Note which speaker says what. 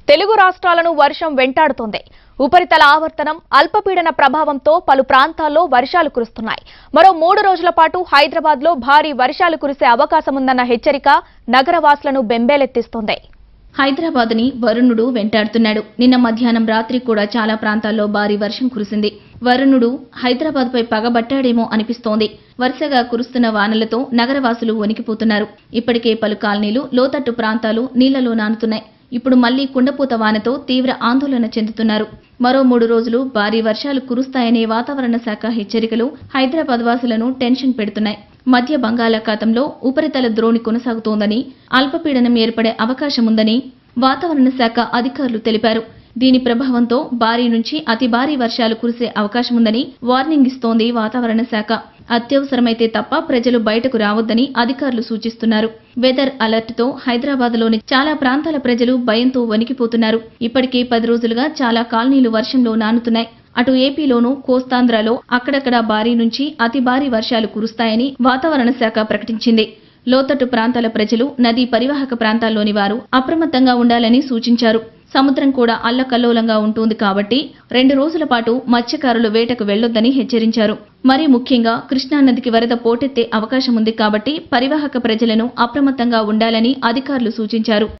Speaker 1: తెలుగు రాష్ట్రాలను వర్షం వెంటాడుతోంది ఉపరితల ఆవర్తనం అల్పపీడన ప్రభావంతో పలు ప్రాంతాల్లో వర్షాలు కురుస్తున్నాయి మరో మూడు రోజుల పాటు హైదరాబాద్ లో భారీ వర్షాలు కురిసే అవకాశముందన్న హెచ్చరిక నగరవాసులను బెంబేలెత్తిస్తోంది
Speaker 2: హైదరాబాద్ ని వరుణుడు వెంటాడుతున్నాడు నిన్న మధ్యాహ్నం రాత్రి కూడా చాలా ప్రాంతాల్లో భారీ వర్షం కురిసింది వరుణుడు హైదరాబాద్ పై పగబట్టాడేమో అనిపిస్తోంది వరుసగా కురుస్తున్న వానలతో నగరవాసులు వణికిపోతున్నారు ఇప్పటికే పలు కాలనీలు లోతట్టు ప్రాంతాలు నీళ్లలో నానుతున్నాయి ఇప్పుడు మళ్లీ కుండపోత వానతో తీవ్ర ఆందోళన చెందుతున్నారు మరో మూడు రోజులు భారీ వర్షాలు కురుస్తాయనే వాతావరణ శాఖ హెచ్చరికలు హైదరాబాద్ వాసులను టెన్షన్ పెడుతున్నాయి మధ్య బంగాళాఖాతంలో ఉపరితల ద్రోణి కొనసాగుతోందని అల్పపీడనం ఏర్పడే అవకాశముందని వాతావరణ శాఖ అధికారులు తెలిపారు దీని ప్రభావంతో భారీ నుంచి అతి భారీ వర్షాలు కురిసే అవకాశముందని వార్నింగ్ ఇస్తోంది వాతావరణ శాఖ అత్యవసరమైతే తప్ప ప్రజలు బయటకు రావద్దని అధికారులు సూచిస్తున్నారు వెదర్ అలర్ట్ తో హైదరాబాద్లోని చాలా ప్రాంతాల ప్రజలు భయంతో వణికిపోతున్నారు ఇప్పటికే పది రోజులుగా చాలా కాలనీలు వర్షంలో నానుతున్నాయి అటు ఏపీలోనూ కోస్తాంధ్రలో అక్కడక్కడ భారీ నుంచి అతి భారీ వర్షాలు కురుస్తాయని వాతావరణ శాఖ ప్రకటించింది లోతట్టు ప్రాంతాల ప్రజలు నదీ పరివాహక ప్రాంతాల్లోని వారు అప్రమత్తంగా ఉండాలని సూచించారు సముద్రం కూడా అల్లకల్లోలంగా ఉంటుంది కాబట్టి రెండు రోజుల పాటు మత్స్యకారులు వేటకు వెళ్లొద్దని హెచ్చరించారు మరీ ముఖ్యంగా కృష్ణానదికి వరద పోటెత్తే అవకాశం ఉంది కాబట్టి పరివాహక ప్రజలను అప్రమత్తంగా ఉండాలని అధికారులు సూచించారు